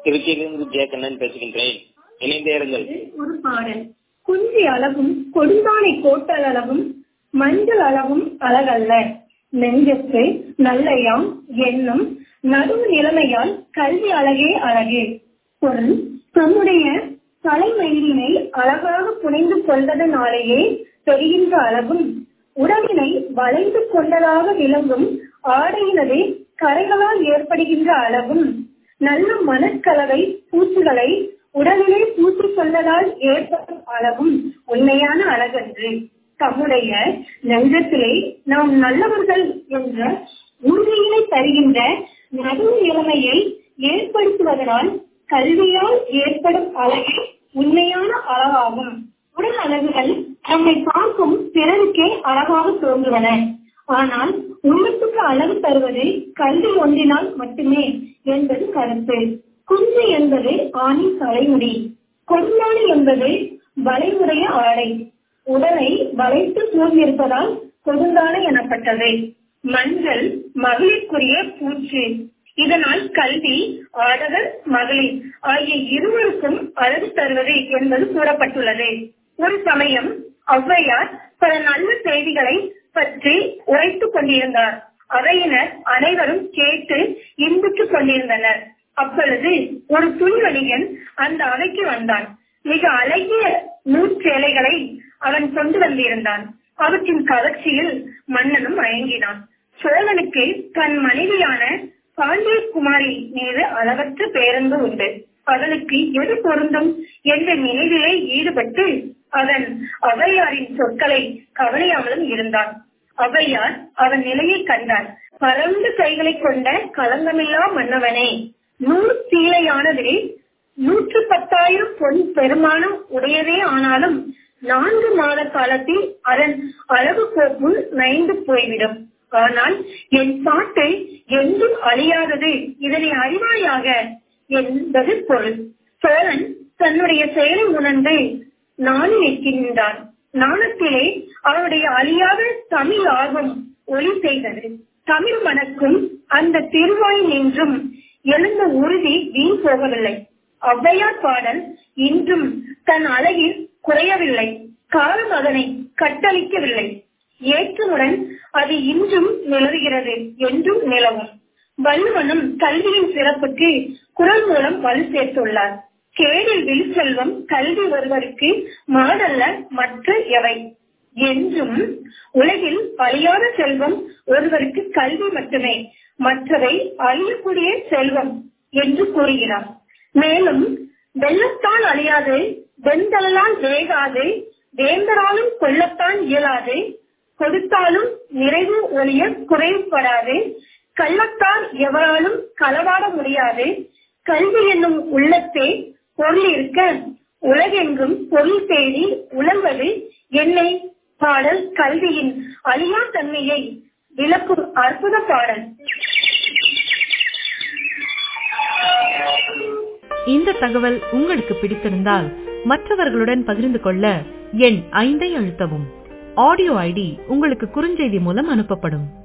திருச்சியிலிருந்து ஜெயக்கண்ணன் பேசுகின்றேன் இணைந்தே இருங்கள் ஒரு பாடல் குஞ்சி அளவும் கொடுந்தானை கோட்டளவும் மஞ்சள் அளவும் அழகல்ல நெஞ்சத்து நல்லையாம் எண்ணம் நடுவு நிலைமையால் கல்வி அழகே அழகு பொருள் தம்முடைய தலைமயிரினை அழகாக புனைந்து கொண்டதனாலேயே தெரிகின்ற அழகும் உடலினை வளைந்து கொண்டதாக விளங்கும் ஆடையினது கரைகளால் ஏற்படுகின்ற அழகும் நல்ல மனக்கலவை பூச்சிகளை உடலிலே பூசிக் கொண்டதால் ஏற்படும் அழகும் உண்மையான அழகன்று தம்முடைய நெஞ்சத்திலே நாம் நல்லவர்கள் என்ற உறுதியினை தருகின்ற நடுவு நிலைமையை ஏற்படுத்துவதனால் கல்வியால் ஏற்படும் அழகே உண்மையான அழகாகும் உடல் அழகுகள் நம்மை பார்க்கும் பிறருக்கே அழகாக தோன்றுவன ஆனால் உள்ளத்துக்கு அழகு தருவது கல்வி ஒன்றினால் மட்டுமே என்பது கருத்து குஞ்சு என்பது ஆணின் தலைமுடி கொடுந்தாணி என்பது வளைவுடைய ஆடை உடலை வளைத்து சூழ்ந்திருப்பதால் கொடுந்தாணை எனப்பட்டது மஞ்சள் மகளிருக்குரிய பூச்சு இதனால் கல்வி ஆடவர் மகளிர் ஆகிய இருவருக்கும் அழகு தருவது என்பது கூறப்பட்டுள்ளது ஒரு சமயம் ஔவையார் பல நல்ல செய்திகளை பற்றி உரைத்துக் கொண்டிருந்தார் அவையினர் அனைவரும் கேட்டு இன்புற்றுக் கொண்டிருந்தனர் அப்பொழுது ஒரு துணிவணிகன் அந்த அவைக்கு வந்தான் மிக அழகிய நூற்றேலைகளை அவன் கொண்டு வந்திருந்தான் அவற்றின் கவர்ச்சியில் மன்னனும் மயங்கினான் சோழனுக்கு தன் மனைவியான பாண்டிய குமாரி மீது அளவற்ற பேரன்பு உண்டு அவளுக்கு எது பொருந்தும் என்ற நினைவிலே ஈடுபட்டு அவன் ஔவையாரின் சொற்களை கவனியாமலும் இருந்தான் ஔவையார் அவன் நிலையை கண்டார் பரந்த கைகளை கொண்ட களங்கமில்லா மன்னவனே நூறு சீலையானது நூற்று பத்தாயிரம் பொன் பெருமானம் உடையதே ஆனாலும் நான்கு மாத காலத்தில் அதன் அழகு கோப்பு நைந்து போய்விடும் ஆனால் என் பாட்டு என்றும் அழியாதது இதனை அறிவாயாக என்பது பொருள் சோழன் தன்னுடைய செயலை உணர்ந்து நாணி நிற்கின்றான் நாணத்திலே அவருடைய அழியாத தமிழ் ஆர்வம் ஒளி செய்தது தமிழ் மணக்கும் அந்த திருவாய் நின்றும் எழுந்த உறுதி வீண் போகவில்லை ஔவையார் பாடல் இன்றும் தன் அழகில் குறையவில்லை காலம் அதனை கட்டளிக்கவில்லை ஏற்றமுடன் அது இன்றும் நிலவுகிறது என்றும் நிலவும் வள்ளுவனும் கல்வியின் சிறப்புக்கு குரல் மூலம் வலு சேர்த்துள்ளார் கேடில் வில் செல்வம் கல்வி ஒருவருக்கு மாடல்ல மற்ற எவை என்றும் உலகில் அழியாத செல்வம் ஒருவருக்கு கல்வி மட்டுமே மற்றவை அழியக்கூடிய செல்வம் என்று கூறுகிறார் மேலும் வெள்ளத்தால் அழியாது வெண்தலால் வேகாது வேந்தராலும் கொல்லத்தான் இயலாது கொடுத்தாலும் நிறைவு ஒளிய குறைவுபடாது கள்ளத்தால் எவராலும் களவாட முடியாது கல்வி என்னும் உள்ளத்தே பொருள் இருக்க உலகெங்கும் பொருள் தேடி உழல்வது என்னை பாடல் கல்வியின் அழியா தன்மையை விளக்கும் அற்புத பாடல் இந்த தகவல் உங்களுக்கு பிடித்திருந்தால் மற்றவர்களுடன் பகிர்ந்து கொள்ள எண் ஐந்தை அழுத்தவும் ஆடியோ ஐடி உங்களுக்கு குறுஞ்செய்தி மூலம் அனுப்பப்படும்